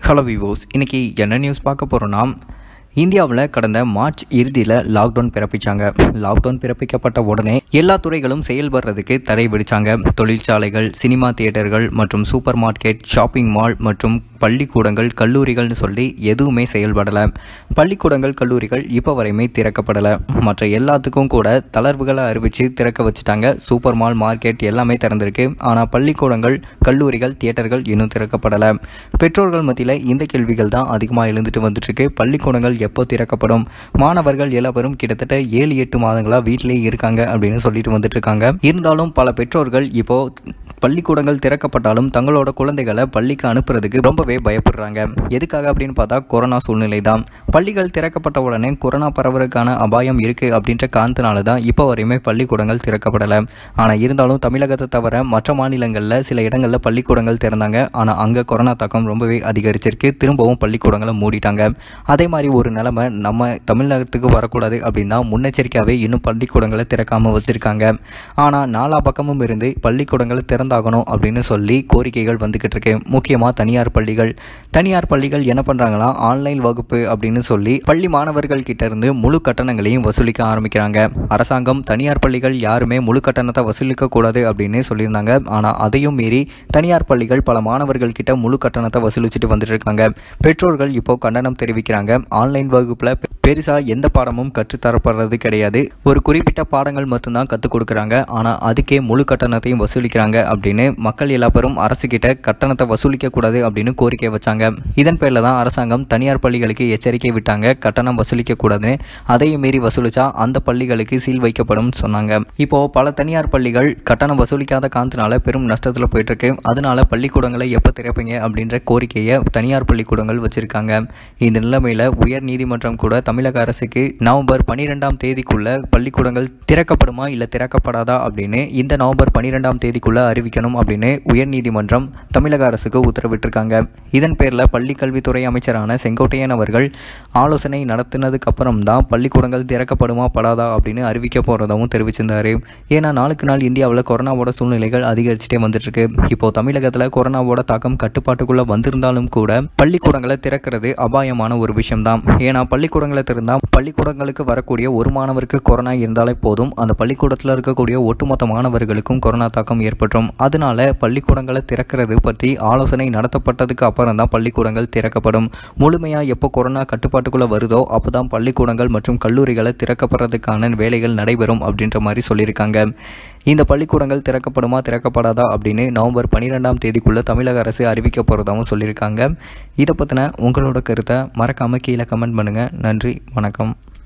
hello விவோஸ் இன்னைக்கு என்ன news பார்க்க போகிறோன்னா இந்தியாவில் கடந்த மார்ச் இறுதியில் லாக்டவுன் பிறப்பிச்சாங்க லாக்டவுன் பிறப்பிக்கப்பட்ட உடனே எல்லா துறைகளும் செயல்படுறதுக்கு தடை விதிச்சாங்க தொழிற்சாலைகள் சினிமா தியேட்டர்கள் மற்றும் சூப்பர் மார்க்கெட் ஷாப்பிங் மால் மற்றும் பள்ளிக்கூடங்கள் கல்லூரிகள்னு சொல்லி எதுவுமே செயல்படலை பள்ளிக்கூடங்கள் கல்லூரிகள் இப்போ வரையுமே திறக்கப்படலை மற்ற எல்லாத்துக்கும் கூட தளர்வுகளை அறிவித்து திறக்க வச்சுட்டாங்க சூப்பர் மால் மார்க்கெட் எல்லாமே திறந்திருக்கு ஆனால் பள்ளிக்கூடங்கள் கல்லூரிகள் தியேட்டர்கள் இன்னும் திறக்கப்படலை பெற்றோர்கள் மத்தியில் இந்த கேள்விகள் தான் அதிகமாக எழுந்துட்டு வந்துட்டுருக்கு பள்ளிக்கூடங்கள் எப்போ திறக்கப்படும் மாணவர்கள் எல்லாரும் கிட்டத்தட்ட ஏழு எட்டு மாதங்களாக வீட்டிலே இருக்காங்க அப்படின்னு சொல்லிட்டு வந்துட்டு இருக்காங்க இருந்தாலும் பல பெற்றோர்கள் இப்போ பள்ளிக்கூடங்கள் திறக்கப்பட்டாலும் தங்களோட குழந்தைகளை பள்ளிக்கு அனுப்புறதுக்கு ரொம்பவே பயப்படுறாங்க எதுக்காக அப்படின்னு பார்த்தா கொரோனா சூழ்நிலை தான் பள்ளிகள் திறக்கப்பட்ட உடனே கொரோனா பரவறதுக்கான அபாயம் இருக்கு அப்படின்ற காரணத்தினால தான் இப்போ வரையுமே பள்ளிக்கூடங்கள் திறக்கப்படலை ஆனால் இருந்தாலும் தமிழகத்தை தவிர மற்ற மாநிலங்களில் சில இடங்களில் பள்ளிக்கூடங்கள் திறந்தாங்க ஆனால் அங்கே கொரோனா தாக்கம் ரொம்பவே அதிகரிச்சிருக்கு திரும்பவும் பள்ளிக்கூடங்களை மூடிட்டாங்க அதே மாதிரி ஒரு நிலைமை நம்ம தமிழகத்துக்கு வரக்கூடாது அப்படின்னா முன்னெச்சரிக்கையாகவே இன்னும் பள்ளிக்கூடங்களை திறக்காமல் வச்சுருக்காங்க ஆனால் நாலா பக்கமும் இருந்து பள்ளிக்கூடங்களை திறந்தாகணும் அப்படின்னு சொல்லி கோரிக்கைகள் வந்துக்கிட்டு இருக்கு முக்கியமாக தனியார் பள்ளிகள் தனியார் பள்ளிகள் என்ன பண்ணுறாங்கன்னா ஆன்லைன் வகுப்பு அப்படின்னு சொல்லி பள்ளி மாணவர்கள் கிட்ட இருந்து முழு கட்டணங்களையும் வசூலிக்க ஆரம்பிக்கிறாங்க அரசாங்கம் தனியார் பள்ளிகள் யாருமே முழு கட்டணத்தை வசூலிக்க கூடாது அப்படின்னு சொல்லியிருந்தாங்க ஆனால் அதையும் மீறி தனியார் பள்ளிகள் பல மாணவர்கள் கிட்ட முழு கட்டணத்தை வசூலிச்சுட்டு வந்துட்டு இருக்காங்க பெற்றோர்கள் இப்போ கண்டனம் தெரிவிக்கிறாங்க ஆன்லைன் வகுப்பில் பெருசா எந்த பாடமும் கற்றுத்தரப்படுறது கிடையாது ஒரு குறிப்பிட்ட பாடங்கள் மட்டும்தான் கற்றுக் கொடுக்குறாங்க ஆனால் அதுக்கே முழு கட்டணத்தையும் வசூலிக்கிறாங்க அப்படின்னு மக்கள் எல்லாரும் அரசு கிட்ட கட்டணத்தை வசூலிக்க கூடாது அப்படின்னு கோரிக்கை வச்சாங்க இதன் பேரில் தான் அரசாங்கம் தனியார் பள்ளிகளுக்கு எச்சரிக்கை விட்டாங்க கட்டணம் வசூலிக்க கூடாதுன்னு அதையும் மீறி வசூலிச்சா அந்த பள்ளிகளுக்கு சீல் வைக்கப்படும் சொன்னாங்க இப்போ பல தனியார் பள்ளிகள் கட்டணம் வசூலிக்காத காரணத்தினால பெரும் நஷ்டத்தில் போயிட்டு இருக்கு அதனால பள்ளிக்கூடங்களை எப்போ திறப்பீங்க அப்படின்ற கோரிக்கையை தனியார் பள்ளிக்கூடங்கள் வச்சிருக்காங்க இந்த நிலைமையில உயர் நீதிமன்றம் கூட தமிழக அரசுக்கு நவம்பர் பன்னிரெண்டாம் தேதிக்குள்ள பள்ளிக்கூடங்கள் திறக்கப்படுமா இல்லை திறக்கப்படாதா அப்படின்னு இந்த நவம்பர் பன்னிரெண்டாம் தேதிக்குள்ள அறிவிக்கணும் அப்படின்னு உயர் நீதிமன்றம் தமிழக அரசுக்கு உத்தரவிட்டிருக்காங்க இதன் பேரில் பள்ளி கல்வித்துறை அமைச்சரான செங்கோட்டையன் அவர்கள் ஆலோசனை நடத்தினதுக்கு அப்புறம் தான் பள்ளிக்கூடங்கள் திறக்கப்படுமா படாதா அப்படின்னு அறிவிக்க போகிறதாகவும் தெரிவிச்சிருந்தாரு ஏன்னா நாளுக்கு நாள் இந்தியாவில் கொரோனாவோட சூழ்நிலைகள் அதிகரிச்சுட்டே வந்துட்டு இருக்கு இப்போ தமிழகத்தில் கொரோனாவோட தாக்கம் கட்டுப்பாட்டுக்குள்ளே வந்திருந்தாலும் கூட பள்ளிக்கூடங்களை திறக்கிறது அபாயமான ஒரு விஷயம்தான் ஏன்னா பள்ளிக்கூடங்களை திறந்தால் பள்ளிக்கூடங்களுக்கு வரக்கூடிய ஒரு மாணவருக்கு கொரோனா இருந்தாலே போதும் அந்த பள்ளிக்கூடத்தில் இருக்கக்கூடிய ஒட்டுமொத்த மாணவர்களுக்கும் கொரோனா தாக்கம் ஏற்பட்டுரும் அதனால பள்ளிக்கூடங்களை திறக்கிறது பற்றி ஆலோசனை நடத்தப்பட்டதுக்கு அப்புறம் தான் பள்ளிக்கூடங்கள் திறக்கப்படும் முழுமையாக எப்போ கொரோனா கட்டுப்பாட்டுக்குள்ளே வருதோ அப்போ தான் பள்ளிக்கூடங்கள் மற்றும் கல்லூரிகளை திறக்கப்படுறதுக்கான வேலைகள் நடைபெறும் அப்படின்ற மாதிரி சொல்லியிருக்காங்க இந்த பள்ளிக்கூடங்கள் திறக்கப்படுமா திறக்கப்படாதா அப்படின்னு நவம்பர் பன்னிரெண்டாம் தேதிக்குள்ளே தமிழக அரசு அறிவிக்க போகிறதாகவும் சொல்லியிருக்காங்க இதை பற்றின உங்களோட கருத்தை மறக்காமல் கீழே கமெண்ட் பண்ணுங்கள் நன்றி வணக்கம்